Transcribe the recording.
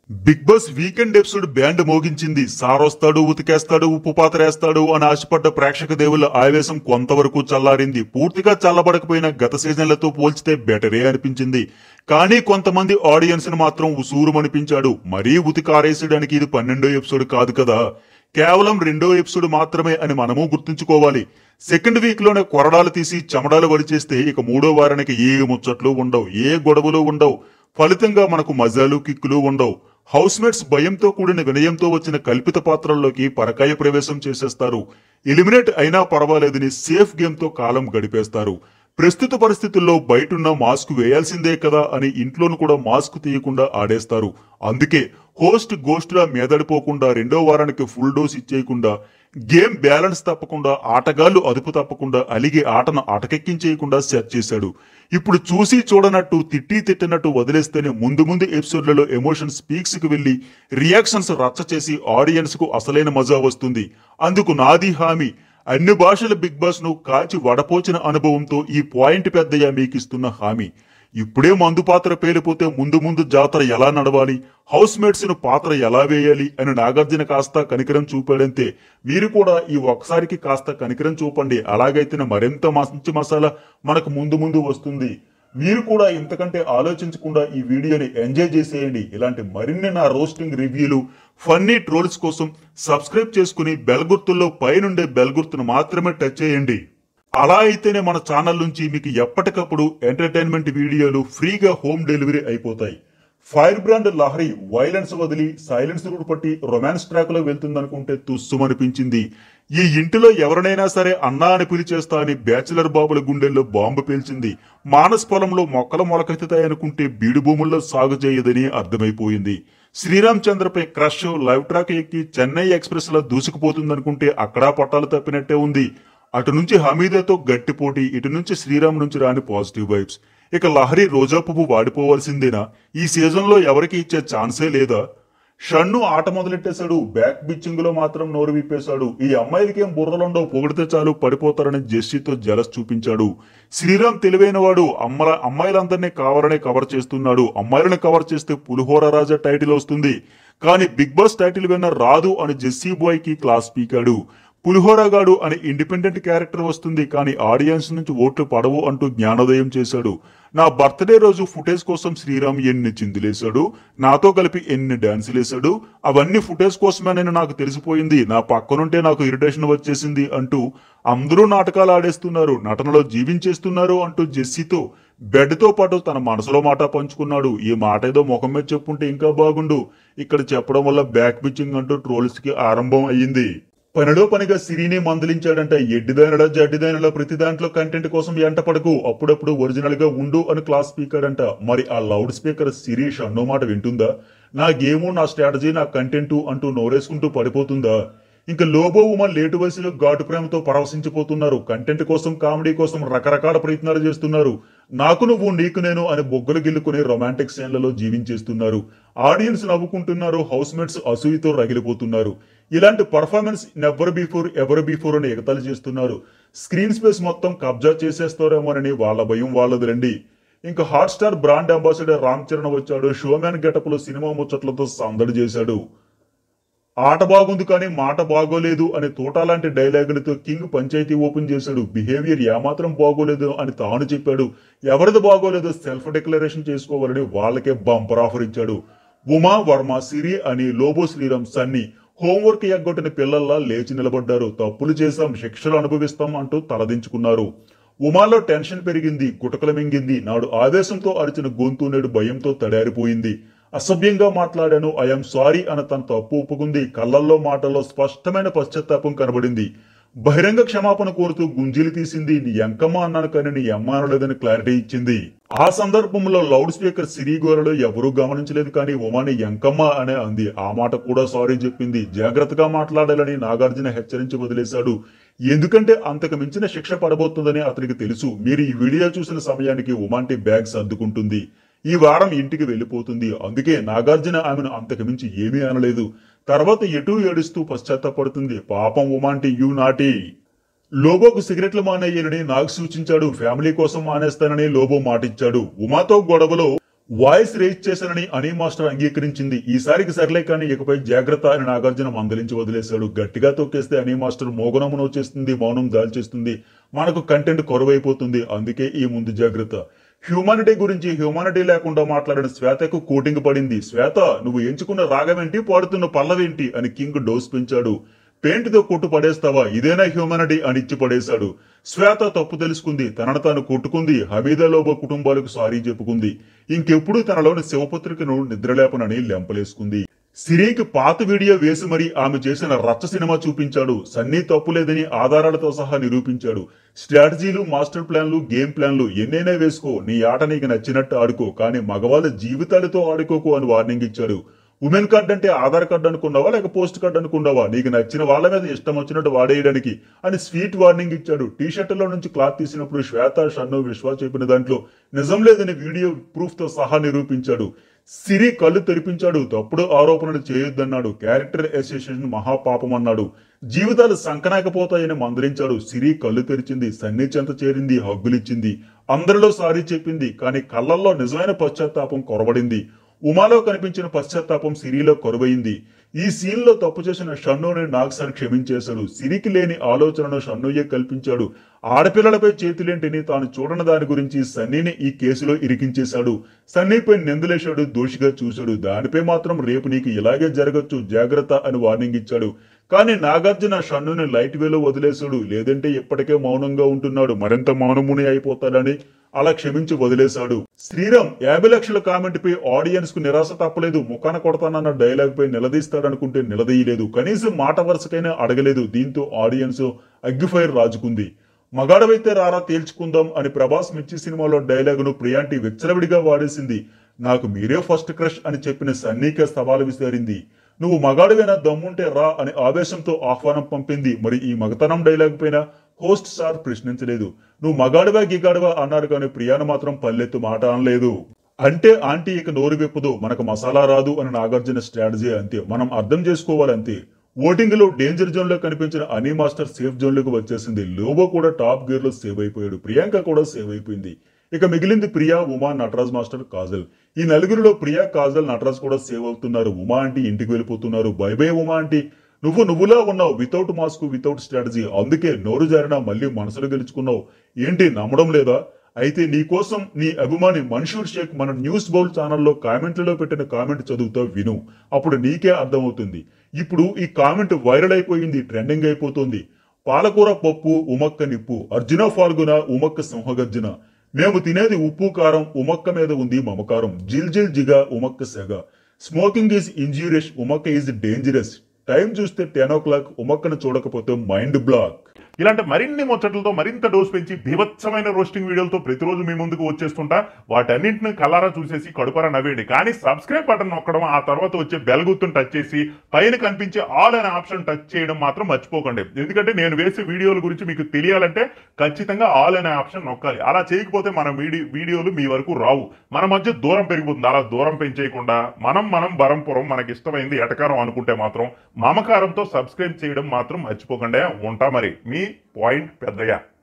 big boss weekend episode band మోగించింది సారొస్తాడు ఉతికేస్తాడు ఉప్పు పాత్ర వేస్తాడు అని ఆశపడ్డ ప్రేక్షక దేవుల ఆవేశం కొంతవరకు చల్లారింది పూర్తిగా చల్లబడకపోయిన గత సీజన్లతో పోల్చితే బెటరే అనిపించింది కానీ కొంతమంది ఆడియన్స్ ను మాత్రం ఉసూరుమనిపించాడు మరీ ఉతికారేసడానికి ఇది పన్నెండో ఎపిసోడ్ కాదు కదా కేవలం రెండో ఎపిసోడ్ మాత్రమే అని మనము గుర్తుంచుకోవాలి సెకండ్ వీక్ లోనే కొరడాలు తీసి చెమడాలు వడిచేస్తే ఇక మూడో వారానికి ఏ ముచ్చట్లు ఉండవు ఏ గొడవలు ఉండవు ఫలితంగా మనకు మజాలు కిక్కులు ఉండవు హౌస్ మేట్స్ భయంతో కూడిన వినయంతో వచ్చిన కల్పిత పాత్రల్లోకి పరకాయ ప్రవేశం చేసేస్తారు ఎలిమినేట్ అయినా పర్వాలేదని సేఫ్ గేమ్ తో కాలం గడిపేస్తారు ప్రస్తుత పరిస్థితుల్లో బయటున్న మాస్క్ వేయాల్సిందే కదా అని ఇంట్లోను కూడా మాస్క్ తీయకుండా ఆడేస్తారు అందుకే హోస్ట్ గోస్ట్లా మీదడిపోకుండా రెండో వారానికి ఫుల్ డోస్ ఇచ్చేయకుండా గేమ్ బ్యాలెన్స్ తప్పకుండా ఆటగాళ్లు అదుపు తప్పకుండా అలిగి ఆటను అటకెక్కించేయకుండా సెట్ చేశాడు ఇప్పుడు చూసి చూడనట్టు తిట్టి తిట్టినట్టు వదిలేస్తేనే ముందు ముందు ఎపిసోడ్లలో ఎమోషన్ స్పీక్స్ కి వెళ్లి రియాక్షన్స్ రచ్చ చేసి ఆడియన్స్ కు అసలైన మజా వస్తుంది అందుకు నాది హామీ అన్ని భాషల బిగ్ బాస్ ను కాచి వడపోచిన అనుభవంతో ఈ పాయింట్ పెద్దయ్య మీకు ఇస్తున్న హామీ ఇప్పుడే మందు పాత్ర పేలిపోతే ముందు ముందు జాతర ఎలా నడవాలి హౌస్ మేట్స్ ను పాత్ర ఎలా వేయాలి అని నాగార్జున కాస్త కనికరం చూపాడంతే మీరు కూడా ఈ ఒక్కసారికి కాస్త కనికరం చూపండి అలాగైతేనే మరింత మంచి మసాలా మనకు ముందు ముందు వస్తుంది మీరు కూడా ఇంతకంటే ఆలోచించకుండా ఈ వీడియోని ఎంజాయ్ చేసేయండి ఇలాంటి మరిన్ని నా రోస్టింగ్ రివ్యూలు ఫన్నీ ట్రోల్స్ కోసం సబ్స్క్రైబ్ చేసుకుని బెల్ గుర్తుల్లో పైనుండే బెల్ గుర్తును మాత్రమే టచ్ చేయండి అలా అయితేనే మన ఛానల్ నుంచి మీకు ఎప్పటికప్పుడు ఎంటర్టైన్మెంట్ వీడియోలు ఫ్రీగా హోమ్ డెలివరీ అయిపోతాయి ఫైర్ బ్రాండ్ లహరి వైలెన్స్ వదిలి సైలెన్స్ రూట్ పట్టి రొమాన్స్ ట్రాక్ లో వెళ్తుందనుకుంటే తుస్సుమనిపించింది ఈ ఇంటిలో ఎవరినైనా సరే అన్నా అని పిలిచేస్తా అని బ్యాచిలర్ బాబుల గుండెల్లో బాంబు పేల్చింది మానస్ పొలంలో మొక్కలు మొలకెత్తుతాయనుకుంటే బీడు భూముల్లో సాగు చేయదని అర్థమైపోయింది శ్రీరామ్ చంద్రపై క్రష్ లైవ్ ట్రాక్ ఎక్కి చెన్నై ఎక్స్ప్రెస్ లో దూసుకుపోతుందనుకుంటే అక్కడా పట్టాలు తప్పినట్టే ఉంది అటు నుంచి హమీదాతో గట్టి పోటీ ఇటు నుంచి శ్రీరామ్ నుంచి రాని పాజిటివ్ వైబ్స్ ఇక లహరి రోజా పువ్వు వాడిపోవాల్సిందేనా ఈ సీజన్ లో ఎవరికి ఇచ్చే ఛాన్సే లేదా షన్ను ఆట మొదలెట్టేశాడు బ్యాక్ బిచ్చింగ్ లో మాత్రం నోరు విప్పేశాడు ఈ అమ్మాయిలకి ఏం బుర్రలుండవు పొగిడితే చాలు పడిపోతారని జెస్సీతో జలస్ చూపించాడు శ్రీరామ్ తెలివైన వాడు అమ్మల అమ్మాయిలందరినీ కావాలనే కవర్ చేస్తున్నాడు అమ్మాయిలను కవర్ చేస్తే పులిహోర రాజా టైటిల్ వస్తుంది కానీ బిగ్ బాస్ టైటిల్ విన్నర్ రాదు అని జెస్సీ బాయ్ కి క్లాస్ పీకాడు పులిహోరగాడు అనే ఇండిపెండెంట్ క్యారెక్టర్ వస్తుంది కానీ ఆడియన్స్ నుంచి ఓట్లు పడవు అంటూ జ్ఞానోదయం చేశాడు నా బర్త్డే రోజు ఫుటేజ్ కోసం శ్రీరామ్ ఎన్ని చిందులేశాడు నాతో కలిపి ఎన్ని డాన్సులు వేశాడు అవన్నీ ఫుటేజ్ కోసమేనని నాకు తెలిసిపోయింది నా పక్కనుంటే నాకు ఇరిటేషన్ వచ్చేసింది అంటూ అందరూ నాటకాలు ఆడేస్తున్నారు నటనలో జీవించేస్తున్నారు అంటూ జెస్సీతో బెడ్ తో పాటు తన మనసులో మాట పంచుకున్నాడు ఈ మాట ఏదో ముఖం మీద చెప్పుంటే ఇంకా బాగుండు ఇక్కడ చెప్పడం వల్ల బ్యాక్ పిచ్చింగ్ అంటూ ట్రోల్స్ కి ఆరంభం అయ్యింది పనిలో పనిగా సిరిని మందలించాడంట ఎడ్డిదానడా జడ్డిదానడా ప్రతి దాంట్లో కంటెంట్ కోసం ఎంట పడకు అప్పుడప్పుడు ఒరిజినల్ గా ఉండు అని క్లాస్ స్పీకర్ అంట మరి ఆ లౌడ్ స్పీకర్ సిరి షన్నో మాట వింటుందా నా గేము నా స్ట్రాటజీ నా కంటెంట్ అంటూ నోరేసుకుంటూ పడిపోతుందా ఇంకా లోబో ఉమా లేటు వయసులో ఘాటు ప్రేమతో పరవశించిపోతున్నారు కంటెంట్ కోసం కామెడీ కోసం రకరకాల ప్రయత్నాలు చేస్తున్నారు నాకు నువ్వు నీకు నేను అని బొగ్గలు గిల్లుకునే రొమాంటిక్ సీన్లలో జీవించేస్తున్నారు ఆడియన్స్ నవ్వుకుంటున్నారు హౌస్ మేట్స్ అసూయతో రగిలిపోతున్నారు ఇలాంటి performance never before ever before అని ఎగతాళి చేస్తున్నారు స్క్రీన్ స్పేస్ మొత్తం కబ్జా చేసేస్తారేమోనని వాళ్ళ భయం వాళ్ళది రండి ఇంకా hot star brand ambassador Ram Charan వచ్చాడు షోమ్యాన్ గెటప్ లో సినిమా ముచ్చట్లతో సందడి చేశాడు ఆట బాగుంది కానీ మాట బాగోలేదు అనే తోట లాంటి డైలాగులతో కింగ్ పంచాయతీ ఓపెన్ చేశాడు బిహేవియర్ ఏమాత్రం బాగోలేదు అని తాను చెప్పాడు ఎవరిది బాగోలేదో సెల్ఫ్ డిక్లరేషన్ చేసుకోవాలని వాళ్ళకే బంపర్ ఆఫర్ ఇచ్చాడు ఉమా వర్మ సిరి అని లోబో శ్రీరామ్ సన్ని హోంవర్క్ ఎగ్గొట్టిన పిల్లల్లా లేచి నిలబడ్డారు తప్పులు చేశాం శిక్షలు అనుభవిస్తాం అంటూ తలదించుకున్నారు ఉమాలో టెన్షన్ పెరిగింది గుటకలు మింగింది నాడు ఆవేశంతో అరిచిన గొంతు నేడు భయంతో తడారిపోయింది అసభ్యంగా మాట్లాడాను ఐఎమ్ సారీ అని తన తప్పు ఒప్పుకుంది కళ్ళల్లో మాటల్లో స్పష్టమైన పశ్చాత్తాపం కనబడింది బహిరంగ క్షమాపణ కోరుతూ గుంజీలు తీసింది నీ ఎంకమ్మ అన్నాను కానీ నీ అమ్మ అనలేదని క్లారిటీ ఇచ్చింది ఆ సందర్భంలో లౌడ్ స్పీకర్ సిరిగోరలో ఎవరూ గమనించలేదు కానీ ఉమాని ఎంకమ్మ అనే అంది ఆ మాట కూడా సారీ చెప్పింది జాగ్రత్తగా మాట్లాడాలని నాగార్జున హెచ్చరించి వదిలేశాడు ఎందుకంటే అంతకు మించిన శిక్ష పడబోతుందని అతనికి తెలుసు మీరు ఈ వీడియో చూసిన సమయానికి ఉమాంటి బ్యాగ్ సర్దుకుంటుంది ఈ వారం ఇంటికి వెళ్లిపోతుంది అందుకే నాగార్జున ఆమెను అంతకు మించి ఏమీ అనలేదు తర్వాత ఎటూ ఏడుస్తూ పశ్చాత్తపడుతుంది పాపం ఉమాంటి యూ నాటి లోబోకు సిగరెట్లు మానేయాలని నాగ్ సూచించాడు ఫ్యామిలీ కోసం మానేస్తానని లోబో మాటిచ్చాడు ఉమాతో గొడవలో వాయిస్ రేజ్ చేశానని అనీ మాస్టర్ అంగీకరించింది ఈసారికి సర్లే కానీ ఇకపై జాగ్రత్త అని నాగార్జున మందలించి వదిలేశాడు గట్టిగా తొక్కేస్తే అనీ మాస్టర్ మోగనమును వచ్చేస్తుంది మౌనం దాల్చేస్తుంది మనకు కంటెంట్ కొరవైపోతుంది అందుకే ఈ ముందు జాగ్రత్త హ్యూమానిటీ గురించి హ్యూమానిటీ లేకుండా మాట్లాడిన శ్వేతకు కోటింగ్ పడింది శ్వేత నువ్వు ఎంచుకున్న రాగమేంటి పాడుతున్న పల్లవేంటి అని కింగ్ డోస్ పెంచాడు పెయింట్ తో కొట్టు పడేస్తావా ఇదేనా హ్యూమానిటీ అని ఇచ్చి పడేశాడు శ్వేత తప్పు తెలుసుకుంది తనను తాను కొట్టుకుంది హమీదాలోబ కుటుంబాలకు సారీ చెప్పుకుంది ఇంకెప్పుడు తనలోని శివపత్రికను నిద్రలేపనని లెంపలేసుకుంది సిరికి పాత వీడియో వేసి మరీ ఆమె చేసిన రచ్చ సినిమా చూపించాడు సన్నీ తప్పులేదని ఆధారాలతో సహా నిరూపించాడు స్ట్రాటజీలు మాస్టర్ ప్లాన్లు గేమ్ ప్లాన్లు ఎన్నైనా వేసుకో నీ ఆట నీకు నచ్చినట్టు ఆడుకో కానీ మగవాళ్ళ జీవితాలతో ఆడుకోకు అని వార్నింగ్ ఇచ్చాడు ఉమెన్ కార్డ్ అంటే ఆధార్ కార్డు అనుకున్నావా లేక పోస్ట్ కార్డు అనుకున్నావా నీకు నచ్చిన వాళ్ళ మీద ఇష్టం వచ్చినట్టు వాడేయడానికి అని స్వీట్ వార్నింగ్ ఇచ్చాడు టీ షర్టులో నుంచి క్లాత్ తీసినప్పుడు శ్వేత షన్ను విశ్వాస్ చెప్పిన దాంట్లో నిజం లేదని వీడియో ప్రూఫ్ తో సహా నిరూపించాడు సిరి కళ్ళు తెరిపించాడు తప్పుడు ఆరోపణలు చేయొద్దన్నాడు క్యారెక్టర్ అసోసియేషన్ మహాపాపం అన్నాడు జీవితాలు సంకనాకపోతాయని మందరించాడు సిరి కళ్ళు తెరిచింది సన్ని చెంత చేరింది హగ్గులిచ్చింది అందరిలో సారీ చెప్పింది కానీ కళ్ళల్లో నిజమైన పశ్చాత్తాపం కొరబడింది ఉమాలో కనిపించిన పశ్చాత్తాపం సిరిలో కొరవైంది ఈ సీన్ లో తప్పు చేసిన షన్నుని నాగ్సార్ క్షమించేశాడు సిరికి లేని ఆలోచనను షన్నుయే కల్పించాడు ఆడపిల్లలపై చేతులేంటిని తాను చూడని దాని గురించి సన్నీని ఈ కేసులో ఇరికించేశాడు సన్నీపై నిందలేశాడు దోషిగా చూశాడు దానిపై మాత్రం రేపు నీకు ఇలాగే జరగచ్చు జాగ్రత్త అని వార్నింగ్ ఇచ్చాడు కానీ నాగార్జున షన్నుని లైట్ వేలో వదిలేశాడు లేదంటే ఇప్పటికే మౌనంగా ఉంటున్నాడు మరింత మౌనముని అయిపోతాడని అలా క్షమించి వదిలేశాడు శ్రీరామ్ యాభై లక్షల కామెంట్ పై ఆడియన్స్ కు నిరాశ తప్పలేదు ముఖాన కొడతానన్న డైలాగ్ పై నిలదీస్తాడనుకుంటే నిలదీయలేదు కనీసం మాట వరుసకైనా అడగలేదు దీంతో ఆడియన్స్ అగ్గిఫైర్ రాజుకుంది మగాడవైతే రారా తేల్చుకుందాం అని ప్రభాస్ మిర్చి సినిమాలో డైలాగును ప్రియాంటి విచ్చలవిడిగా వాడేసింది నాకు మీరే ఫస్ట్ క్రష్ అని చెప్పిన సన్నీకే సవాలు విసిరింది నువ్వు మగాడివైనా దమ్ముంటే రా అని ఆవేశంతో ఆహ్వానం పంపింది మరి ఈ మగతనం డైలాగ్ పైన హోస్ట్ సార్ ప్రశ్నించలేదు నువ్వు మగాడివా గిగాడివా అన్నాడు కానీ ప్రియాను మాత్రం పల్లెత్తు మాట అనలేదు అంటే ఆంటీ ఇక నోరు విప్పదు మనకు మసాలా రాదు అని నాగార్జున స్ట్రాటజీ అంతే మనం అర్థం చేసుకోవాలి అంతే ఓటింగ్ లో డేంజర్ జోన్ లో కనిపించిన అనీ మాస్టర్ సేఫ్ జోన్ లోకి వచ్చేసింది లోబో కూడా టాప్ గేర్ లో సేవ్ అయిపోయాడు ప్రియాంక కూడా సేవ్ అయిపోయింది ఇక మిగిలింది ప్రియా ఉమా నటరాజ్ మాస్టర్ కాజల్ ఈ నలుగురిలో ప్రియా కాజల్ నటరాజ్ కూడా సేవ్ అవుతున్నారు ఉమా ఆంటీ ఇంటికి వెళ్ళిపోతున్నారు బై బై ఉమా ఆంటీ నువ్వు నువ్వులా ఉన్నావు వితౌట్ మాస్క్ వితౌట్ స్ట్రాటజీ అందుకే నోరు జారినా మళ్ళీ మనసులు గెలుచుకున్నావు ఏంటి నమ్మడం లేదా అయితే నీ కోసం నీ అభిమాని మన్షూర్ షేక్ మన న్యూస్ బౌల్ ఛానల్లో కామెంట్లలో పెట్టిన కామెంట్ చదువుతా విను అప్పుడు నీకే అర్థమవుతుంది ఇప్పుడు ఈ కామెంట్ వైరల్ అయిపోయింది ట్రెండింగ్ అయిపోతుంది పాలకూర పప్పు ఉమక్క నిప్పు అర్జున ఫాల్గున ఉమక్క సింహగర్జున మేము తినేది ఉప్పు కారం ఉమక్క మీద ఉంది మమకారం జిల్ జిల్ జిగా ఉమక్క సెగ స్మోకింగ్ ఈజ్ ఇంజూరియస్ ఉమక్క ఈజ్ డేంజరస్ టైం చూస్తే టెన్ ఓ క్లాక్ ఉమక్కను చూడకపోతే మైండ్ బ్లాక్ ఇలాంటి మరిన్ని ముచ్చట్లతో మరింత డోస్ పెంచి బీభత్సమైన రోస్టింగ్ వీడియోలతో ప్రతిరోజు మీ ముందుకు వచ్చేస్తుంటా వాటన్నింటిని కలారా చూసేసి కడుపారా నవ్వేయండి కానీ సబ్స్క్రైబ్ బటన్ నొక్కడం ఆ తర్వాత వచ్చే బెల్ గుర్తును టచ్ చేసి పైన కనిపించే ఆల్ అనే ఆప్షన్ టచ్ చేయడం మాత్రం మర్చిపోకండి ఎందుకంటే నేను వేసే వీడియోల గురించి మీకు తెలియాలంటే ఖచ్చితంగా ఆల్ అనే ఆప్షన్ నొక్కాలి అలా చేయకపోతే మన వీడియో వీడియోలు మీ వరకు రావు మన మధ్య దూరం పెరిగిపోతుంది అలా దూరం పెంచేయకుండా మనం మనం బరంపురం మనకి ఇష్టమైంది ఎటకారం అనుకుంటే మాత్రం మమకారంతో సబ్స్క్రైబ్ చేయడం మాత్రం మర్చిపోకండి ఉంటా మరి మీ పాయింట్ పెద్దయ్య